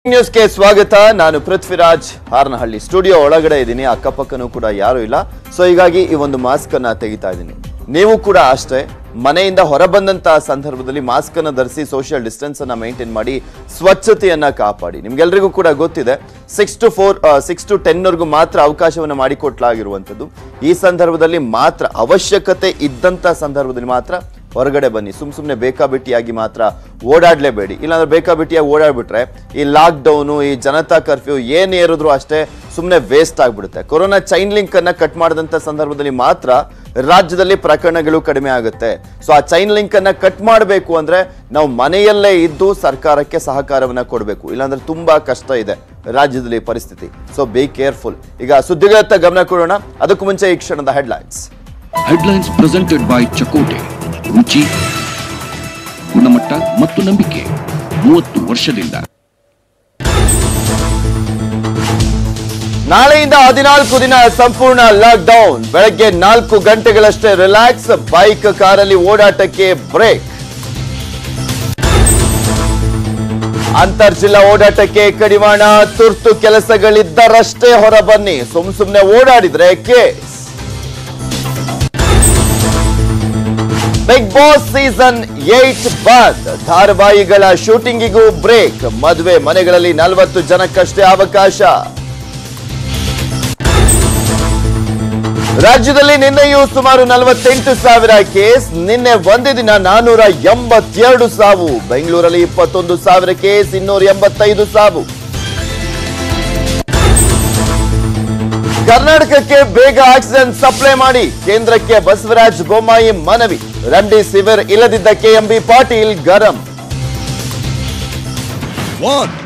ನ್ಯೂಸ್ಗೆ ಸ್ವಾಗತ ನಾನು ಪೃಥ್ವಿರಾಜ್ ಹಾರನಹಳ್ಳಿ ಸ್ಟುಡಿಯೋ ಒಳಗಡೆ ಇದ್ದೀನಿ ಅಕ್ಕಪಕ್ಕನೂ ಕೂಡ ಯಾರು ಇಲ್ಲ ಸೊ ಹೀಗಾಗಿ ಈ ಒಂದು ಮಾಸ್ಕ್ ಅನ್ನ ತೆಗಿತಾ ಇದ್ದೀನಿ ನೀವು ಕೂಡ ಅಷ್ಟೇ ಮನೆಯಿಂದ ಹೊರಬಂದಂತಹ ಸಂದರ್ಭದಲ್ಲಿ ಮಾಸ್ಕ್ ಅನ್ನ ಧರಿಸಿ ಸೋಷಿಯಲ್ ಡಿಸ್ಟೆನ್ಸ್ ಅನ್ನ ಮೇಂಟೈನ್ ಮಾಡಿ ಸ್ವಚ್ಛತೆಯನ್ನ ಕಾಪಾಡಿ ನಿಮ್ಗೆಲ್ರಿಗೂ ಕೂಡ ಗೊತ್ತಿದೆ six to four six to ten ವರ್ಗೂ ಮಾತ್ರ ಅವಕಾಶವನ್ನು ಮಾಡಿಕೊಟ್ಲಾಗಿರುವಂಥದ್ದು ಈ ಸಂದರ್ಭದಲ್ಲಿ ಮಾತ್ರ ಅವಶ್ಯಕತೆ ಇದ್ದಂತ ಸಂದರ್ಭದಲ್ಲಿ ಮಾತ್ರ ಹೊರಗಡೆ ಬನ್ನಿ ಸುಮ್ ಸುಮ್ನೆ ಬೇಕಾಬಿಟ್ಟಿಯಾಗಿ ಮಾತ್ರ ಓಡಾಡ್ಲೇಬೇಡಿ ಇಲ್ಲಾಂದ್ರೆ ಬೇಕಾಬಿಟ್ಟಿಯಾಗಿ ಓಡಾಡ್ಬಿಟ್ರೆ ಈ ಲಾಕ್ ಡೌನು ಈ ಜನತಾ ಕರ್ಫ್ಯೂ ಏನ್ ಏರಿದ್ರು ಅಷ್ಟೇ ಸುಮ್ನೆ ವೇಸ್ಟ್ ಆಗ್ಬಿಡುತ್ತೆ ಕೊರೋನಾ ಚೈನ್ ಲಿಂಕ್ ಅನ್ನ ಕಟ್ ಮಾಡಿದಂತ ಸಂದರ್ಭದಲ್ಲಿ ಮಾತ್ರ ರಾಜ್ಯದಲ್ಲಿ ಪ್ರಕರಣಗಳು ಕಡಿಮೆ ಆಗುತ್ತೆ ಸೊ ಆ ಚೈನ್ ಲಿಂಕ್ ಅನ್ನ ಕಟ್ ಮಾಡಬೇಕು ಅಂದ್ರೆ ನಾವು ಮನೆಯಲ್ಲೇ ಇದ್ದು ಸರ್ಕಾರಕ್ಕೆ ಸಹಕಾರವನ್ನ ಕೊಡಬೇಕು ಇಲ್ಲಾಂದ್ರೆ ತುಂಬಾ ಕಷ್ಟ ಇದೆ ರಾಜ್ಯದಲ್ಲಿ ಪರಿಸ್ಥಿತಿ ಸೊ ಬಿ ಕೇರ್ಫುಲ್ ಈಗ ಸುದ್ದಿಗಳತ್ತ ಗಮನ ಕೊಡೋಣ ಅದಕ್ಕೂ ಮುಂಚೆ ಈ ಕ್ಷಣದ headlines headlines presented by Chakote ರುಚಿ ಗುಣಮಟ್ಟ ಮತ್ತು ನಂಬಿಕೆ ಮೂವತ್ತು ವರ್ಷದಿಂದ ನಾಳೆಯಿಂದ ಹದಿನಾಲ್ಕು ದಿನ ಸಂಪೂರ್ಣ ಲಾಕ್ ಡೌನ್ ಬೆಳಗ್ಗೆ ನಾಲ್ಕು ಗಂಟೆಗಳಷ್ಟೇ ರಿಲ್ಯಾಕ್ಸ್ ಬೈಕ್ ಕಾರಲ್ಲಿ ಓಡಾಟಕ್ಕೆ ಬ್ರೇಕ್ ಅಂತರ್ ಜಿಲ್ಲಾ ಓಡಾಟಕ್ಕೆ ಕಡಿವಾಣ ತುರ್ತು ಕೆಲಸಗಳಿದ್ದರಷ್ಟೇ ಹೊರ ಬನ್ನಿ ಸುಮ್ ಸುಮ್ನೆ ಓಡಾಡಿದ್ರೆ case Bigg Boss season eight bandh ಧಾರಾವಾಹಿಗಳ ಶೂಟಿಂಗಿಗೂ ಬ್ರೇಕ್ ಮದುವೆ ಮನೆಗಳಲ್ಲಿ ನಲವತ್ತು ಜನಕ್ಕಷ್ಟೇ ಅವಕಾಶ ರಾಜ್ಯದಲ್ಲಿ ನಿನ್ನೆಯೂ ಸುಮಾರು ನಲವತ್ತೆಂಟು ಸಾವಿರ ಕೇಸ್ ನಿನ್ನೆ ಒಂದೇ ದಿನ ನಾನೂರ ಎಂಬತ್ತೆರಡು ಸಾವು ಬೆಂಗಳೂರಲ್ಲಿ ಇಪ್ಪತ್ತೊಂದು ಸಾವಿರ ಕೇಸ್ ಇನ್ನೂರ ಎಂಬತ್ತೈದು ಸಾವು ಕರ್ನಾಟಕಕ್ಕೆ ಬೇಗ ಆಕ್ಸಿಜನ್ ಸಪ್ಲೈ ಮಾಡಿ ಕೇಂದ್ರಕ್ಕೆ ಬಸವರಾಜ ಬೊಮ್ಮಾಯಿ ಮನವಿ ರೆಮ್ಡಿಸಿವಿರ್ ಇಲ್ಲದಿದ್ದ ಕೆಎಂಬಿ ಪಾಟೀಲ್ ಗರಂ One,